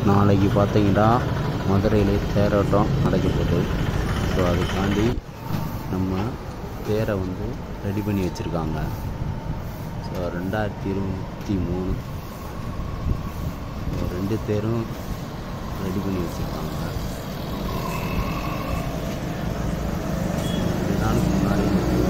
நாளைக்கு பார்த்தீங்கன்னா மதுரையில் தேரோட்டம் நடக்க போகுது ஸோ அதுக்காண்டி நம்ம தேரை வந்து ரெடி பண்ணி வச்சுருக்காங்க ஸோ ரெண்டாயிரத்தி இருபத்தி மூணு ஸோ ரெண்டு தேரும் ரெடி பண்ணி வச்சுருக்காங்க ரெண்டு நாளுக்கு முன்னாடி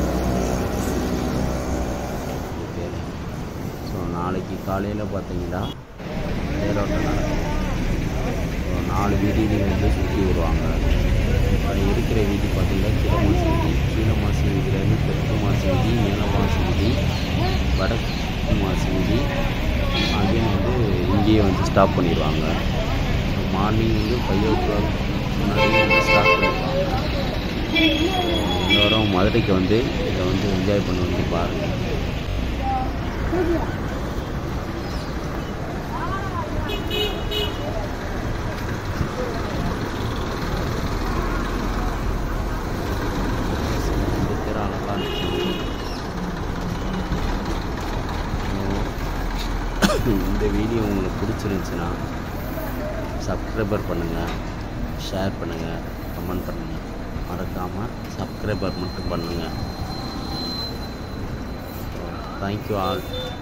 தேர் ஸோ நாளைக்கு காலையில் பார்த்தீங்கன்னா தேரோட்டம் நடக்கும் ஸோ நாலு வீதியிலையும் வந்து சுற்றி வருவாங்க இப்போ இருக்கிற வீதி பார்த்தீங்கன்னா கீழமாசி வீதி கீழமாசி வீதியிலேருந்து தெற்கு மாசி வீதி மேலமாசி வீதி வடக்கு மாசி வீதி அகைன் வந்து இங்கேயே வந்து ஸ்டாப் பண்ணிடுவாங்க மார்னிங் வந்து ஃபைவ் ஓ கிளாக் முன்னாடி வந்து ஸ்டாப் பண்ணிடுவாங்க எல்லோரும் மதுரைக்கு வந்து இதை வந்து என்ஜாய் பண்ண வந்து பாருங்கள் ரெண்டு பேரும் அழகாக இருந்துச்சு இந்த வீடியோ உங்களுக்கு பிடிச்சிருந்துச்சுன்னா சப்ஸ்கிரைபர் பண்ணுங்கள் ஷேர் பண்ணுங்கள் கமெண்ட் பண்ணுங்கள் மறக்காமல் சப்ஸ்கிரைபர் மட்டும் பண்ணுங்கள் தேங்க்யூ ஆல்